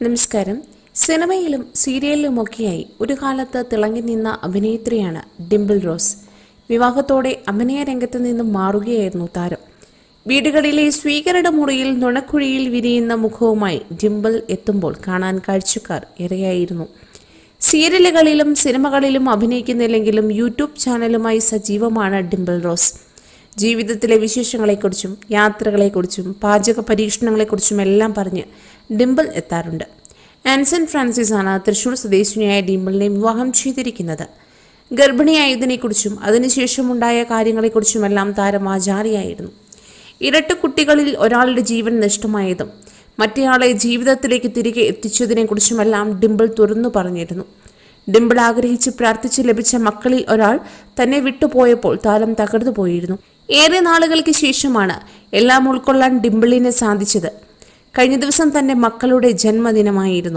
നമസ്കാരം സിനിമയിലും സീരിയലിലുമൊക്കെയായി ഒരു കാലത്ത് തിളങ്ങി നിന്ന അഭിനേത്രിയാണ് ഡിംപിൾ റോസ് വിവാഹത്തോടെ അഭിനയ രംഗത്ത് നിന്നും മാറുകയായിരുന്നു താരം വീടുകളിലെ സ്വീകരണ മുറിയിൽ നുണക്കുഴിയിൽ വിരിയുന്ന മുഖവുമായി ഡിംപിൾ എത്തുമ്പോൾ കാണാൻ കാഴ്ചക്കാർ ഏറെയായിരുന്നു സീരിയലുകളിലും സിനിമകളിലും അഭിനയിക്കുന്നില്ലെങ്കിലും യൂട്യൂബ് ചാനലുമായി സജീവമാണ് ഡിംപിൾ റോസ് ജീവിതത്തിലെ വിശേഷങ്ങളെക്കുറിച്ചും യാത്രകളെക്കുറിച്ചും പാചക പരീക്ഷണങ്ങളെക്കുറിച്ചും എല്ലാം പറഞ്ഞ് ഡിംപിൾ എത്താറുണ്ട് ആൻസൺ ഫ്രാൻസിസ് ആണ് തൃശൂർ സ്വദേശിനിയായ ഡിംപിളിനെ വിവാഹം ചെയ്തിരിക്കുന്നത് ഗർഭിണിയായതിനെക്കുറിച്ചും അതിനുശേഷമുണ്ടായ കാര്യങ്ങളെക്കുറിച്ചുമെല്ലാം താരം ആചാരിയായിരുന്നു ഇരട്ട കുട്ടികളിൽ ഒരാളുടെ ജീവൻ നഷ്ടമായതും മറ്റേയാളെ ജീവിതത്തിലേക്ക് തിരികെ എത്തിച്ചതിനെക്കുറിച്ചുമെല്ലാം ഡിംപിൾ തുറന്നു പറഞ്ഞിരുന്നു ഡിംപിൾ ആഗ്രഹിച്ച് പ്രാർത്ഥിച്ച് ലഭിച്ച മക്കളിൽ ഒരാൾ തന്നെ വിട്ടുപോയപ്പോൾ താരം തകർന്നു പോയിരുന്നു ഏറെ നാളുകൾക്ക് ശേഷമാണ് എല്ലാം ഉൾക്കൊള്ളാൻ ഡിംപിളിന് സാധിച്ചത് കഴിഞ്ഞ ദിവസം തന്റെ മക്കളുടെ ജന്മദിനമായിരുന്നു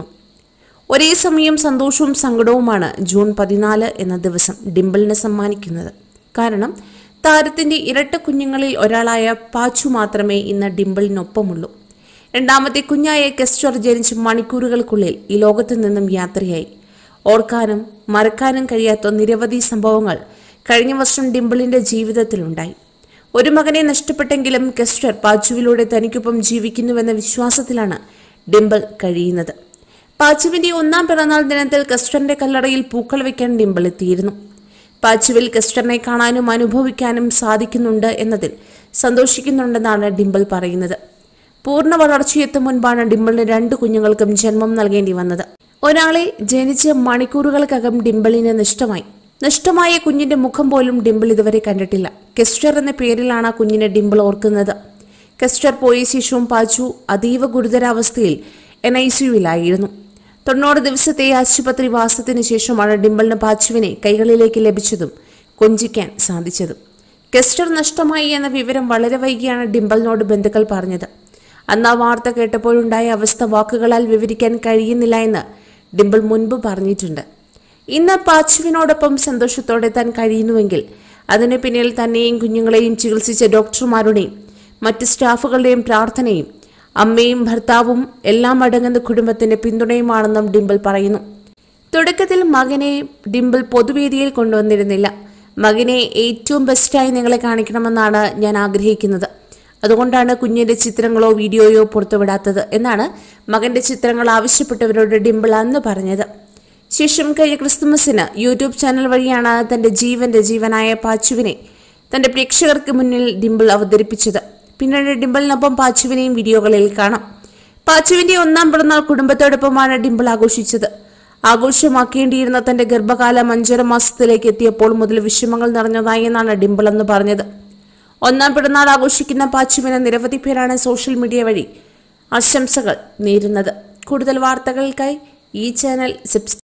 ഒരേ സമയം സന്തോഷവും സങ്കടവുമാണ് ജൂൺ പതിനാല് എന്ന ദിവസം ഡിംപിളിന് സമ്മാനിക്കുന്നത് കാരണം താരത്തിന്റെ ഇരട്ട കുഞ്ഞുങ്ങളിൽ ഒരാളായ പാച്ചു മാത്രമേ ഇന്ന് ഡിംപിളിനൊപ്പമുള്ളൂ രണ്ടാമത്തെ കുഞ്ഞായ കെസ്റ്റർ ജനിച്ച് മണിക്കൂറുകൾക്കുള്ളിൽ ഈ ലോകത്തു നിന്നും യാത്രയായി ഓർക്കാനും മറക്കാനും കഴിയാത്ത നിരവധി സംഭവങ്ങൾ കഴിഞ്ഞ വർഷം ഡിംപിളിന്റെ ജീവിതത്തിലുണ്ടായി ഒരു മകനെ നഷ്ടപ്പെട്ടെങ്കിലും കെസ്റ്റർ പാച്ചുവിലൂടെ തനിക്കൊപ്പം ജീവിക്കുന്നുവെന്ന വിശ്വാസത്തിലാണ് ഡിംപിൾ കഴിയുന്നത് പാച്ചുവിന്റെ ഒന്നാം പിറന്നാൾ ദിനത്തിൽ കെസ്റ്ററിന്റെ കല്ലറയിൽ പൂക്കൾ വയ്ക്കാൻ ഡിംപിൾ എത്തിയിരുന്നു പാച്ചുവിൽ കെസ്റ്ററിനെ കാണാനും അനുഭവിക്കാനും സാധിക്കുന്നുണ്ട് എന്നതിൽ സന്തോഷിക്കുന്നുണ്ടെന്നാണ് ഡിംപിൾ പറയുന്നത് പൂർണ്ണ വളർച്ചയെത്തും മുൻപാണ് ഡിംപിളിന് രണ്ട് കുഞ്ഞുങ്ങൾക്കും ജന്മം നൽകേണ്ടി വന്നത് ഒരാളെ ജനിച്ച് മണിക്കൂറുകൾക്കകം ഡിംപിളിന് നഷ്ടമായി നഷ്ടമായ കുഞ്ഞിന്റെ മുഖം പോലും ഡിംപിൾ ഇതുവരെ കണ്ടിട്ടില്ല കെസ്റ്റർ എന്ന പേരിലാണ് ആ കുഞ്ഞിനെ ഡിംപിൾ ഓർക്കുന്നത് കെസ്റ്റർ പോയ ശേഷവും പാച്ചു അതീവ ഗുരുതരാവസ്ഥയിൽ എൻ ഐ സിയുവിലായിരുന്നു തൊണ്ണൂറ് ദിവസത്തെ ആശുപത്രി വാസത്തിന് ശേഷമാണ് ഡിംപിളിന് പാച്ചുവിനെ കൈകളിലേക്ക് ലഭിച്ചതും കൊഞ്ചിക്കാൻ സാധിച്ചതും കെസ്റ്റർ നഷ്ടമായി എന്ന വിവരം വളരെ വൈകിയാണ് ഡിംപിളിനോട് ബന്ധുക്കൾ പറഞ്ഞത് അന്ന് ആ വാർത്ത കേട്ടപ്പോഴുണ്ടായ അവസ്ഥ വാക്കുകളാൽ വിവരിക്കാൻ കഴിയുന്നില്ല എന്ന് ഡിംപിൾ മുൻപ് പറഞ്ഞിട്ടുണ്ട് ഇന്ന് പാച്ചുവിനോടൊപ്പം സന്തോഷത്തോടെ താൻ കഴിയുന്നുവെങ്കിൽ അതിന് പിന്നിൽ തന്നെയും കുഞ്ഞുങ്ങളെയും ചികിത്സിച്ച ഡോക്ടർമാരുടെയും മറ്റ് സ്റ്റാഫുകളുടെയും പ്രാർത്ഥനയും അമ്മയും ഭർത്താവും എല്ലാം അടങ്ങുന്ന കുടുംബത്തിന്റെ പിന്തുണയുമാണെന്നും ഡിംപിൾ പറയുന്നു തുടക്കത്തിൽ മകനെ ഡിംപിൾ പൊതുവേദിയിൽ കൊണ്ടുവന്നിരുന്നില്ല മകനെ ഏറ്റവും ബെസ്റ്റായി നിങ്ങളെ കാണിക്കണമെന്നാണ് ഞാൻ ആഗ്രഹിക്കുന്നത് അതുകൊണ്ടാണ് കുഞ്ഞിന്റെ ചിത്രങ്ങളോ വീഡിയോയോ പുറത്തുവിടാത്തത് എന്നാണ് മകന്റെ ചിത്രങ്ങൾ ആവശ്യപ്പെട്ടവരോട് ഡിംപിൾ അന്ന് പറഞ്ഞത് ശേഷം കഴിഞ്ഞ ക്രിസ്തുമസിന് യൂട്യൂബ് ചാനൽ വഴിയാണ് തന്റെ ജീവന്റെ ജീവനായ പാച്ചുവിനെ തന്റെ പ്രേക്ഷകർക്ക് മുന്നിൽ ഡിംപിൾ അവതരിപ്പിച്ചത് പിന്നീട് ഡിംപിളിനൊപ്പം പാച്ചുവിനെയും വീഡിയോകളിൽ കാണാം പാച്ചുവിന്റെ ഒന്നാം പിറന്നാൾ കുടുംബത്തോടൊപ്പമാണ് ഡിംപിൾ ആഘോഷിച്ചത് ആഘോഷമാക്കേണ്ടിയിരുന്ന തന്റെ ഗർഭകാലം അഞ്ചര മാസത്തിലേക്ക് എത്തിയപ്പോൾ മുതൽ വിഷമങ്ങൾ നിറഞ്ഞതായി എന്നാണ് ഡിംപിൾ എന്ന് പറഞ്ഞത് ഒന്നാം പിറന്നാൾ ആഘോഷിക്കുന്ന പാച്ചുവിന് നിരവധി പേരാണ് സോഷ്യൽ മീഡിയ വഴി ആശംസകൾ നേരുന്നത് കൂടുതൽ വാർത്തകൾക്കായി ഈ ചാനൽ സബ്സ്ക്രൈബ്